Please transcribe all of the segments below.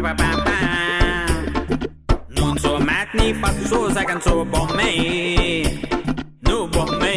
Non so matni, faccio second so బొమ్మే నువ్వు బొమ్మే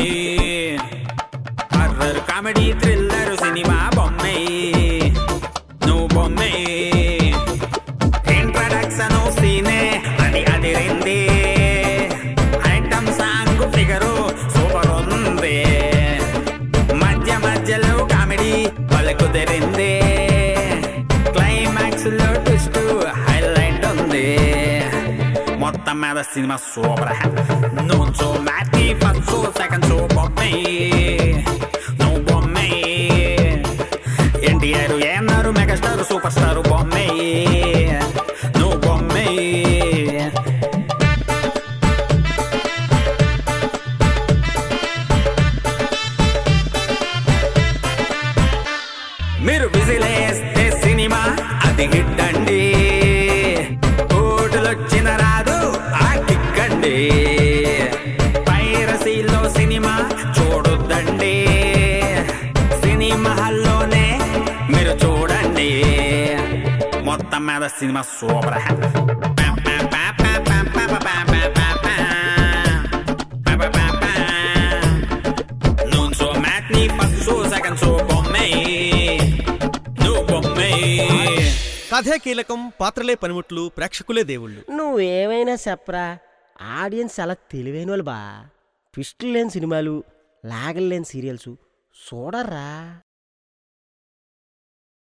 హర్రర్ కామెడీ థ్రిల్లర్ సినిమా బొమ్మే నువ్వు బొమ్మే ఇంట్రడక్షన్ సీనే అది అదిరింది ఐటమ్ సాంగ్ ఫిగరు సూపర్ ఉంది మధ్య మధ్యలో కామెడీ వాళ్ళ కుదిరింది క్లైమాక్స్ లో ట్విస్ట్ హైలైట్ ఉంది మొత్తం మీద సినిమా సూపర్ నువ్వు సో మ్యాటి ఫస్ట్ షో సెకండ్ షో బొమ్మే నువ్వు బొమ్మే ఎన్టీఆర్ ఏమన్నారు మెగాస్టార్ సూపర్ స్టార్ బొమ్మే నువ్వు బొమ్మే మీరు విజిలేస్తే సినిమా అది హిట్ అండి ఓటులొచ్చిన రాదు ఆ కిక్కండి పైరసీలో సినిమా చూడొద్దండి సినిమా హాల్లోనే మీరు చూడండి మొత్తం మీద cinema super Non so matni, faccio second so బొమ్మే నువ్వు బొమ్మే కథే కీలకం పాత్రలే పనిముట్లు ప్రేక్షకులే దేవుళ్ళు నువ్వేమైనా చెప్పరా ఆడియన్స్ చాలా తెలివైన వాళ్ళు బా ట్విస్టులు లేని సినిమాలు లాగలు లేని సీరియల్స్ చూడర్రా